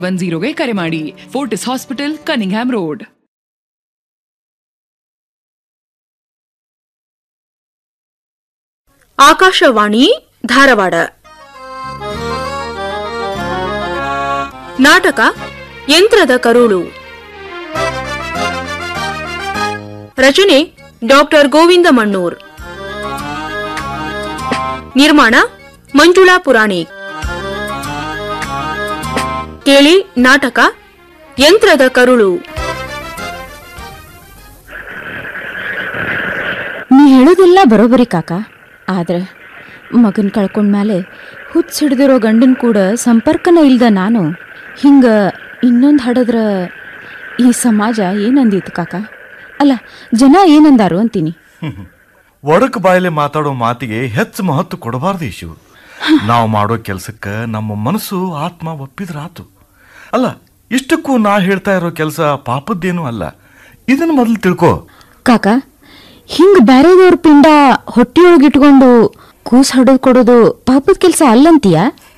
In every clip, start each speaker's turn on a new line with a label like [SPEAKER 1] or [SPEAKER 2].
[SPEAKER 1] one ಜೀರೋಗೆ ಕರೆ ಮಾಡಿ Fortis hospital Cunningham road
[SPEAKER 2] Akashvani Dharwad ನಾಟಕ ಯಂತ್ರದ ಕರುಳು ರಚನೆ ಡಾಕ್ಟರ್ ಗೋವಿಂದ ಮಣ್ಣೂರ್ ನಿರ್ಮಾಣ ಮಂಜುಳಾ ಪುರಾಣಿಕ್ ಕೇಳಿ ನಾಟಕ ಯಂತ್ರದ ಕರುಳು
[SPEAKER 3] ನೀ ಹೇಳೋದೆಲ್ಲ ಬರೋಬರಿ ಕಾಕ ಆದ್ರೆ ಮಗನ್ ಕಳ್ಕೊಂಡ್ಮೇಲೆ ಹುಚ್ಚ ಹಿಡ್ದಿರೋ ಗಂಡನ್ ಕೂಡ ಸಂಪರ್ಕನ ಇಲ್ದ ನಾನು ಹಿಂಗ ಇನ್ನೊಂದು ಹಡದ್ರ ಈ ಸಮಾಜ ಏನಂದಿತ್ತು ಕಾಕ ಅಲ್ಲ ಜನ ಏನಂದಾರು ಅಂತೀನಿ
[SPEAKER 4] ಒಡಕ್ ಬಾಯಲ್ಲಿ ಮಾತಾಡೋ ಮಾತಿಗೆ ಹೆಚ್ಚು ಮಹತ್ವ ಕೊಡಬಾರ್ದು ಇಶು ನಾವು ಮಾಡೋ ಕೆಲ್ಸಕ್ಕೆ ನಮ್ಮ ಮನಸ್ಸು ಆತ್ಮ ಒಪ್ಪಿದ್ರಾತು ಅಲ್ಲ ಇಷ್ಟಕ್ಕೂ ನಾ ಹೇಳ್ತಾ ಇರೋ ಕೆಲಸ ಪಾಪದ್ದೇನೂ ಅಲ್ಲ ಇದನ್ನ ಮೊದಲು ತಿಳ್ಕೊ
[SPEAKER 3] ಕಾಕ ಹಿಂಗ ಬ್ಯಾರೆದವ್ರ ಪಿಂಡ ಹೊಟ್ಟಿಯೊಳಗಿಟ್ಕೊಂಡು ಕೂಸ್ ಹಡದ್ ಕೊಡೋದು ಪಾಪದ ಕೆಲಸ ಅಲ್ಲಂತೀಯ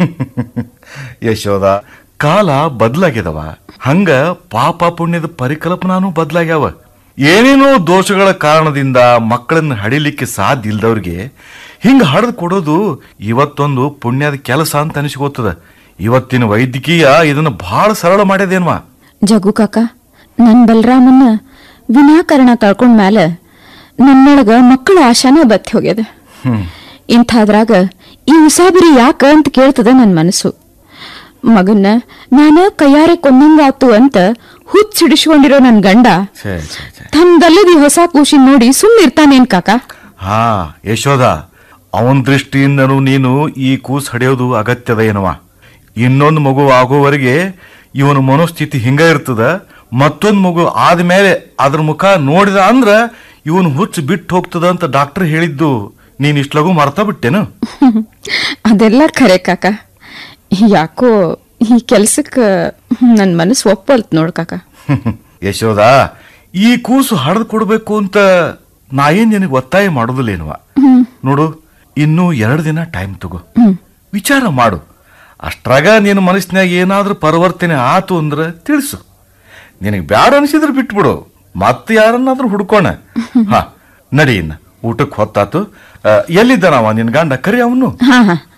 [SPEAKER 4] ಯಶೋದ ಕಾಲ ಬದಲಾಗ್ಯದವ ಹಂಗ ಪಾಪ ಪುಣ್ಯದ ಪರಿಕಲ್ಪನಾನು ಬದಲಾಗ್ಯಾವ ಏನೇನೋ ದೋಷಗಳ ಕಾರಣದಿಂದ ಮಕ್ಕಳನ್ನ ಹಡಿಲಿಕ್ಕೆ ಸಾಧ್ಯ ಇಲ್ದವ್ರಿಗೆ ಹಿಂಗ ಹಡದ್ ಕೊಡೋದು ಇವತ್ತೊಂದು ಪುಣ್ಯದ ಕೆಲಸ ಅಂತ ಅನಿಸ್ಕೋತದ ಇವತ್ತಿನ ವೈದ್ಯಕೀಯ ಇದನ್ನ ಬಹಳ ಸರಳ ಮಾಡ್ಯದೇನ್ವಾ
[SPEAKER 3] ಜಗು ಕಾಕ ನನ್ ಬಲರಾಮನ್ನ ವಿನಾಕಾರಣ ಕಳ್ಕೊಂಡ್ಮ್ಯಾಲ ನನ್ನೊಳಗ ಮಕ್ಕಳ ಆಶಾನ ಬತ್ತಿ ಹೋಗ್ಯದ ಇಂಥದ್ರಾಗ ಈ ಉಸಾಬರಿ ಯಾಕ ಅಂತ ಕೇಳ್ತದ ನನ್ ಮನಸ್ಸು ಮಗನ್ನ ನಾನ ಕೈಯಾರೆ ಕೊಂದಂಗಾತು ಅಂತ ಹುಚ್ಚಿಡಿಸ್ಕೊಂಡಿರೋ ನನ್ ಗಂಡ
[SPEAKER 4] ಛೇ ಛೇ ಛೇ
[SPEAKER 3] ತಮ್ದಲ್ಲದಿ ಹೊಸ ಕೂಶಿನ್ ನೋಡಿ ಸುಮ್ನಿರ್ತಾನೇನ್ ಕಾಕ
[SPEAKER 4] ಹಾ ಯಶೋದ ಅವನ ದೃಷ್ಟಿಯಿಂದನೂ ನೀನು ಈ ಕೂಸ್ ಹಡಿಯೋದು ಅಗತ್ಯದ ಏನವ ಇನ್ನೊಂದು ಮಗು ಆಗೋವರೆಗೆ ಇವನ ಮನೋಸ್ಥಿತಿ ಹಿಂಗ ಇರ್ತದ ಮತ್ತೊಂದು ಮಗು ಆದ್ಮೇಲೆ ಅದ್ರ ಮುಖ ನೋಡಿದ ಅಂದ್ರ ಇವನ್ ಹುಚ್ಚು ಬಿಟ್ಟು ಹೋಗ್ತದ ಅಂತ ಡಾಕ್ಟರ್ ಹೇಳಿದ್ದು ನೀನ್ ಇಷ್ಟ್ ಲಗು ಮರ್ತಾ ಬಿಟ್ಟೇನು
[SPEAKER 3] ಅದೆಲ್ಲ ಖರೆ ಕಾಕ ಯಾಕೋ ಈ ಕೆಲ್ಸಕ್ಕ ನನ್ ಮನಸ್ಸು ಒಪ್ಪಲ್ತ್ ನೋಡ್ ಕಾಕ
[SPEAKER 4] ಯಶೋದ ಈ ಕೂಸು ಹಡ್ದು ಕೊಡ್ಬೇಕು ಅಂತ ನಾ ಏನ್ ನಿನಗೆ ಒತ್ತಾಯ ಮಾಡೋದಿಲ್ಲೇನುವ ನೋಡು ಇನ್ನೂ ಎರಡು ದಿನ ಟೈಮ್ ತಗೋ ವಿಚಾರ ಮಾಡು ಅಷ್ಟ್ರಾಗ ನಿನ್ನ ಮನಸ್ಸಿನಾಗ ಏನಾದ್ರೂ ಪರಿವರ್ತನೆ ಆತು ಅಂದ್ರ ತಿಳಿಸು ನಿನಗೆ ಬ್ಯಾಡ ಅನಿಸಿದ್ರೆ ಬಿಟ್ಬಿಡು ಮತ್ತೆ ಯಾರನ್ನಾದ್ರೂ ಹುಡ್ಕೋಣ ಹಾ ನಡಿ ಇನ್ನ ಊಟಕ್ಕೆ ಹೊತ್ತಾತು ಆ, ಎಲ್ಲಿದ್ದಾನವ ನಿನ್ ಗಂಡ ಕರಿ ಅವನು
[SPEAKER 3] ಹಾ ಹಾ